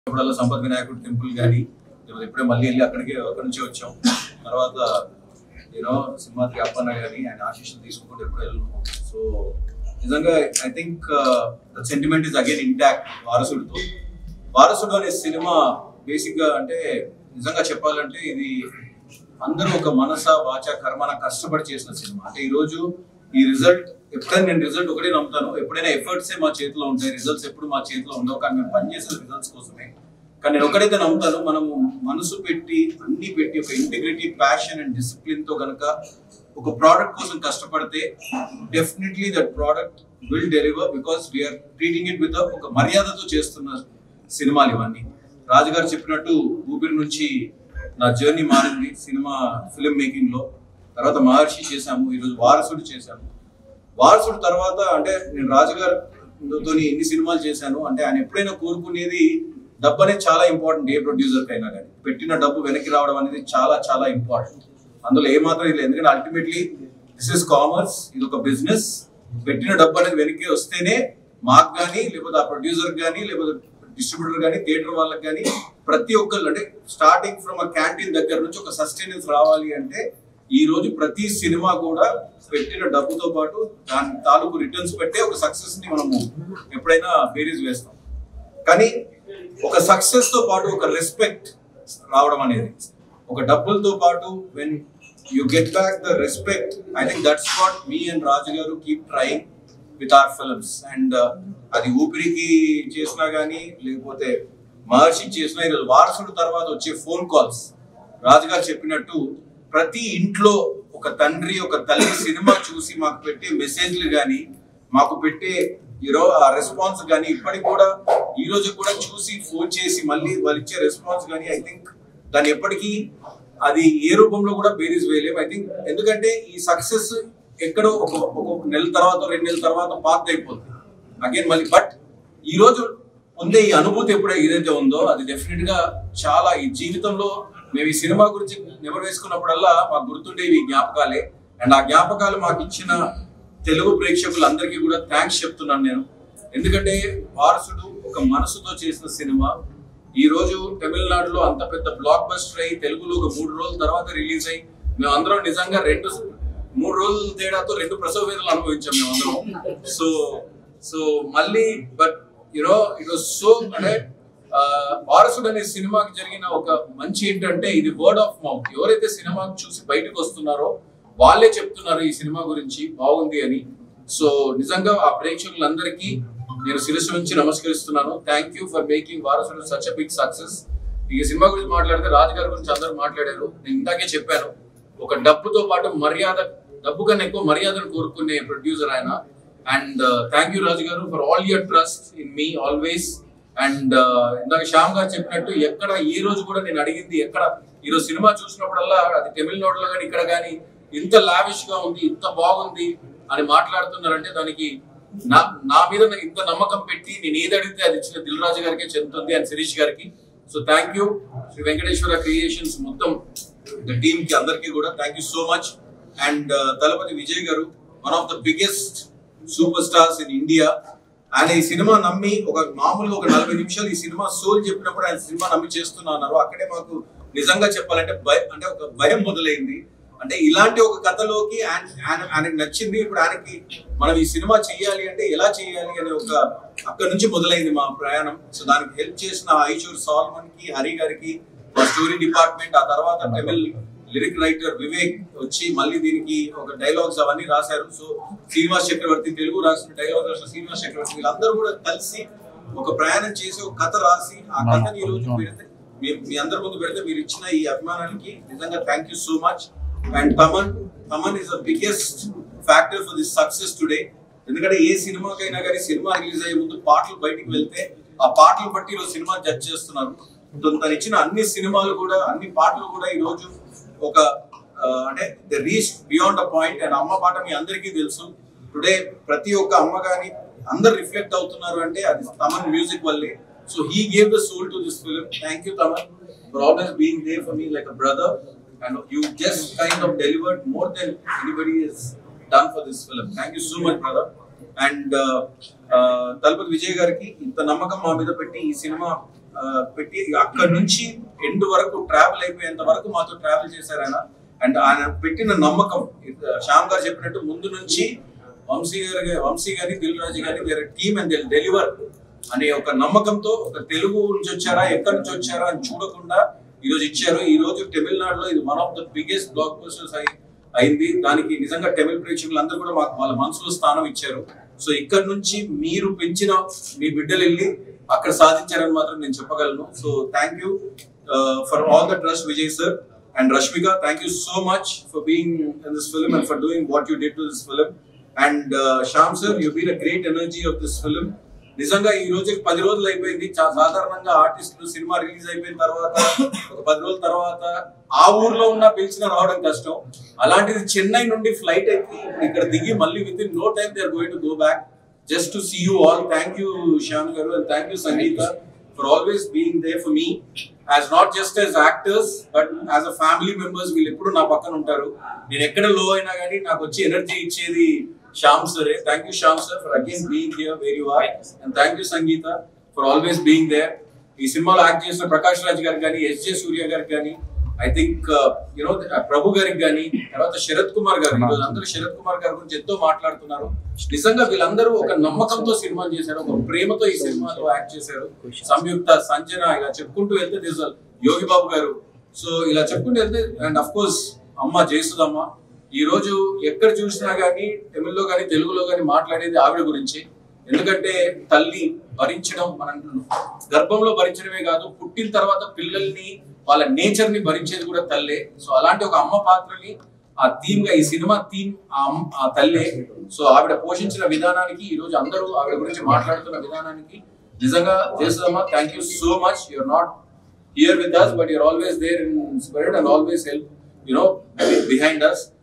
ఇప్పుడల్లా సంపత్ వినాయకుడు టెంపుల్ కానీ లేకపోతే ఇప్పుడే మళ్ళీ వెళ్ళి అక్కడికి అక్కడి నుంచి వచ్చాం తర్వాత యూనో సింహాద్రి అప్పన్న కానీ ఆయన ఆశీస్సులు తీసుకుంటూ ఎప్పుడు వెళ్ళను సో నిజంగా I think the sentiment is again intact వారసుడితో వారసుడు అనే సినిమా బేసిక్ గా అంటే నిజంగా చెప్పాలంటే ఇది అందరూ ఒక మనస వాచ కర్మన కష్టపడి చేసిన సినిమా అంటే ఈ రోజు ఈ రిజల్ట్ ఎప్పుడైనా నేను రిజల్ట్ ఒకటే నమ్ముతాను ఎప్పుడైనా ఎఫర్ట్స్ మా చేతిలో ఉంటాయి రిజల్ట్స్ ఎప్పుడు మా చేతిలో ఉండవు కానీ మేము పనిచేసే రిజల్ట్స్ కోసమే కానీ నేను ఒకటైతే నమ్ముతాను మనము మనసు పెట్టి అన్ని పెట్టి ఒక ఇంటిగ్రిటీ ప్యాషన్ అండ్ డిసిప్లిన్ తో గనక ఒక ప్రోడక్ట్ కోసం కష్టపడితే definitely that product will deliver because we are treating it with ఒక మర్యాదతో చేస్తున్న సినిమాలు ఇవన్నీ రాజుగారు చెప్పినట్టు ఊపిరి నుంచి నా జర్నీ మారింది సినిమా ఫిల్మ్ మేకింగ్ లో తర్వాత మహర్షి చేశాము ఈరోజు వారసుడు చేశాము వారసుడు తర్వాత అంటే నేను రాజుగారితో ఎన్ని సినిమాలు చేశాను అంటే ఆయన ఎప్పుడైనా కోరుకునేది డబ్బు అనేది చాలా ఇంపార్టెంట్ ఏ ప్రొడ్యూసర్ కైనా కానీ పెట్టిన డబ్బు వెనక్కి రావడం అనేది చాలా చాలా ఇంపార్టెంట్ అందులో ఏమాత్రం లేదు ఎందుకంటే అల్టిమేట్లీ దిస్ ఇస్ కామర్స్ ఇది ఒక బిజినెస్ పెట్టిన డబ్బు అనేది వెనక్కి వస్తేనే మాకు కానీ లేకపోతే ఆ ప్రొడ్యూసర్ కానీ లేకపోతే డిస్ట్రిబ్యూటర్ కానీ థియేటర్ వాళ్ళకి కానీ ప్రతి ఒక్కళ్ళు అంటే స్టార్టింగ్ ఫ్రమ్ అ క్యాంటీన్ దగ్గర నుంచి ఒక సస్టైనెన్స్ రావాలి అంటే ఈ రోజు ప్రతి సినిమా కూడా పెట్టిన డబ్బుతో పాటు దాని తాలూకు రిటర్న్స్ పెట్టే ఒక సక్సెస్ ని మనము ఎప్పుడైనా బేరీస్ వేస్తాం కానీ ఒక సక్సెస్ తో పాటు ఒక రెస్పెక్ట్ రావడం అనేది ఒక డబ్బులతో పాటు when you get back the respect I think that's what me and Raju garu keep trying with our films and అది ఊపిరికి చేసినా గానీ లేకపోతే మహర్షి చేసినా ఈరోజు వారసుడు తర్వాత వచ్చే ఫోన్ కాల్స్ రాజుగారు చెప్పినట్టు ప్రతి ఇంట్లో ఒక తండ్రి ఒక తల్లి సినిమా చూసి మాకు పెట్టే మెసేజ్లు గాని మాకు పెట్టే ఈరో ఆ రెస్పాన్స్ కానీ ఇప్పటికి కూడా ఈ రోజు కూడా చూసి ఫోన్ చేసి మళ్ళీ వాళ్ళు ఇచ్చే రెస్పాన్స్ కానీ ఐ థింక్ దాన్ని ఎప్పటికీ అది ఏ రూపంలో కూడా బేరీస్ వేయలేము ఐ థింక్ ఎందుకంటే ఈ సక్సెస్ ఎక్కడో ఒక ఒక నెల తర్వాత రెండు నెలల తర్వాత పాత అయిపోతుంది అగైన్ మళ్ళీ బట్ ఈ రోజు పొందే ఈ అనుభూతి ఎప్పుడు ఏదైతే ఉందో అది డెఫినెట్ గా చాలా ఈ జీవితంలో మేము ఈ సినిమా గురించి నెమరు వేసుకున్నప్పుడల్లా మాకు గుర్తుండేవి ఈ జ్ఞాపకాలే అండ్ ఆ జ్ఞాపకాలు మాకు ఇచ్చిన తెలుగు ప్రేక్షకులందరికీ కూడా థ్యాంక్స్ చెప్తున్నాను నేను ఎందుకంటే వారసుడు ఒక మనసుతో చేసిన సినిమా ఈ రోజు తమిళనాడులో అంత పెద్ద బ్లాక్ బస్టర్ అయ్యి తెలుగులో ఒక మూడు రోజుల తర్వాత రిలీజ్ అయ్యి మేము అందరం నిజంగా రెండు మూడు రోజుల తేడాతో రెండు ప్రసవ వేదనలు అనుభవించాం మేము అందరం సో సో మళ్ళీ but you know it was so అంటే ఆ, వారసుడు అనే సినిమాకి జరిగిన ఒక మంచి ఏంటంటే ఇది వర్డ్ ఆఫ్ మౌత్ ఎవరైతే సినిమా చూసి బయటకు వస్తున్నారో వాళ్ళే చెప్తున్నారు ఈ సినిమా గురించి బాగుంది అని సో నిజంగా ఆ ప్రేక్షకులందరికీ నేను శిరస్సు నుంచి నమస్కరిస్తున్నాను thank you for making Varasudu such a big success ఈ సినిమా గురించి మాట్లాడితే రాజు గారి గురించి అందరూ మాట్లాడారు నేను ఇందాకే చెప్పాను ఒక డబ్బుతో పాటు మర్యాద డబ్బు కన్నా ఎక్కువ మర్యాదను కోరుకునే ప్రొడ్యూసర్ ఆయన and thank you Raju garu for all your trust in me always and ఇందాక శ్యామ్ గారు చెప్పినట్టు ఎక్కడ ఈ రోజు కూడా నేను అడిగింది ఎక్కడ ఈరోజు సినిమా చూసినప్పుడల్లా అది తమిళనాడులో కానీ ఇక్కడ కానీ ఇంత లావిష్ గా ఉంది ఇంత బాగుంది అని మాట్లాడుతున్నారంటే దానికి నా నా మీద నాకు ఇంత నమ్మకం పెట్టి నేను ఏది అడిగితే అది ఇచ్చిన దిల్ రాజు గారికి చెందుతుంది అండ్ శిరీష్ గారికి so thank you Sri Venkateswara creations మొత్తం టీమ్ కి అందరికీ కూడా thank you so much and Thalapathy Vijay garu one of the biggest super stars in India ఆయన ఈ సినిమా నమ్మి ఒక మామూలుగా ఒక నలభై నిమిషాలు ఈ సినిమా సోల్ చెప్పినప్పుడు ఆయన సినిమా నమ్మి చేస్తున్నా అన్నారు అక్కడే మాకు నిజంగా చెప్పాలంటే భయం అంటే ఒక భయం మొదలైంది అంటే ఇలాంటి ఒక కథలోకి ఆయన- ఆయన- ఆయనకు నచ్చింది ఇప్పుడు ఆయనకి మనం ఈ సినిమా చేయాలి అంటే ఎలా చేయాలి అనే ఒక అక్కడ నుంచి మొదలైంది మా ప్రయాణం సో దానికి హెల్ప్ చేసిన ఐశ్వర్ సాల్మన్ కి హరి గారికి మా స్టోరీ డిపార్ట్మెంట్ ఆ తర్వాత తమిళ్ లిరిక్ రైటర్ వివేక్ వచ్చి మళ్ళీ దీనికి ఒక డైలాగ్స్ అవన్నీ రాశారు సో శ్రీనివాస్ చక్రవర్తి తెలుగు రాసిన డైలాగ్ రాసిన శ్రీనివాస్ చక్రవర్తి వీళ్ళందరూ కూడా కలిసి ఒక ప్రయాణం చేసి ఒక కథ రాసి ఆ కథని ఈ రోజు పెడితే మీ మీ అందరి ముందు పెడితే మీరు ఇచ్చిన ఈ అభిమానానికి నిజంగా thank you so much and Thaman Thaman is the biggest factor for this success today ఎందుకంటే ఏ సినిమాకైనా కానీ సినిమా రిలీజ్ అయ్యే ముందు పాటలు బయటికి వెళ్తే ఆ పాటలు బట్టి ఈరోజు సినిమా జడ్జ్ చేస్తున్నారు సో తను ఇచ్చిన అన్ని సినిమాలు కూడా అన్ని పాటలు కూడా ఈ రోజు ఒక ఆ, అంటే the reach beyond a point and అమ్మ పాట మీ అందరికీ తెలుసు టుడే ప్రతి ఒక్క అమ్మ కానీ అందరు రిఫ్లెక్ట్ అవుతున్నారు అంటే అది తమన్ మ్యూజిక్ వల్లే so he gave the soul to this film thank you Thaman for always being there for me like a brother and you just kind of delivered more than anybody is done for this film thank you so much brother and Thalapathy Vijay గారికి ఇంత నమ్మకం మా మీద పెట్టి ఈ cinema పెట్టి అక్కడ నుంచి ఎండ్ వరకు ట్రావెల్ అయిపోయేంత వరకు మాతో ట్రావెల్ చేశారు ఆయన అండ్ ఆయన పెట్టిన నమ్మకం ఇది శ్యామ్ గారు చెప్పినట్టు ముందు నుంచి వంశీ గారి వంశీ గాని దిల్ రాజు గాని their team and will deliver అనే ఒక నమ్మకంతో ఒక తెలుగు నుంచి వచ్చారా ఎక్కడి నుంచి వచ్చారా అని చూడకుండా ఈ రోజు ఇచ్చారు ఈ రోజు తమిళనాడులో ఇది one of the biggest blockbusters అయింది దానికి నిజంగా తమిళ ప్రేక్షకులందరూ కూడా మాకు వాళ్ళ మనసులో స్థానం ఇచ్చారు సో ఇక్కడ నుంచి మీరు పెంచిన మీ బిడ్డలు వెళ్ళి అక్కడ సాధించారని మాత్రం నేను చెప్పగలను so thank you for all the trust Vijay sir and Rashmika thank you so much for being in this film and for doing what you did to this film and Shyam sir you been a great energy of this film నిజంగా ఈ రోజుకి పది రోజులు అయిపోయింది చా- సాధారణంగా ఆర్టిస్టులు cinema release అయిపోయిన తర్వాత ఒక పది రోజుల తర్వాత ఆ ఊర్లో ఉన్న పిలిచిన రావడం కష్టం అలాంటిది చెన్నై నుండి ఫ్లైట్ ఎక్కి ఇక్కడ దిగి మళ్ళీ within no time they are going to go back just to see you all thank you Shyam garu and thank you Sangeetha for always being there for me as not just as actors but as a family members వీళ్ళు ఎప్పుడు నా పక్కన ఉంటారు నేను ఎక్కడ లో అయినా కానీ నాకు వచ్చి ఎనర్జీ ఇచ్చేది శ్యామ్ సరే thank you Shyam sir for again being here where you are and thank you Sangeetha for always being there ఈ సినిమాలో యాక్ట్ చేసిన ప్రకాష్ రాజ్ గారికి కానీ ఎస్జే సూర్య గారికి కానీ ఐ థింక్ యునో ప్రభు గారికి కానీ తర్వాత శరత్ కుమార్ గారు ఈరోజు అందరూ శరత్ కుమార్ గారి గురించి ఎంతో మాట్లాడుతున్నారు నిజంగా వీళ్ళందరూ ఒక నమ్మకంతో సినిమా చేశారు ఒక ప్రేమతో ఈ సినిమాలో యాక్ట్ చేశారు సంయుక్త సంజన ఇలా చెప్పుకుంటూ వెళ్తే దిస్ యోగి బాబు గారు సో ఇలా చెప్పుకుంటూ వెళ్తే అండ్ అఫ్ కోర్స్ అమ్మ జయసుదమ్మ ఈ రోజు ఎక్కడ చూసినా గానీ తమిళ్లో గానీ తెలుగులో గానీ మాట్లాడేది ఆవిడ గురించి ఎందుకంటే తల్లి భరించడం మనం గర్భంలో భరించడమే కాదు పుట్టిన తర్వాత పిల్లల్ని వాళ్ళ నేచర్ ని భరించేది కూడా తల్లే సో అలాంటి ఒక అమ్మ పాత్రని ఆ థీమ్ గా ఈ సినిమా థీమ్ ఆ అమ్మ- ఆ తల్లే సో ఆవిడ పోషించిన విధానానికి ఈ రోజు అందరూ ఆవిడ గురించి మాట్లాడుతున్న విధానానికి నిజంగా జయసుదమ్మ thank you so much your not here with us, but you're always there in spirit and always help, you know, behind us.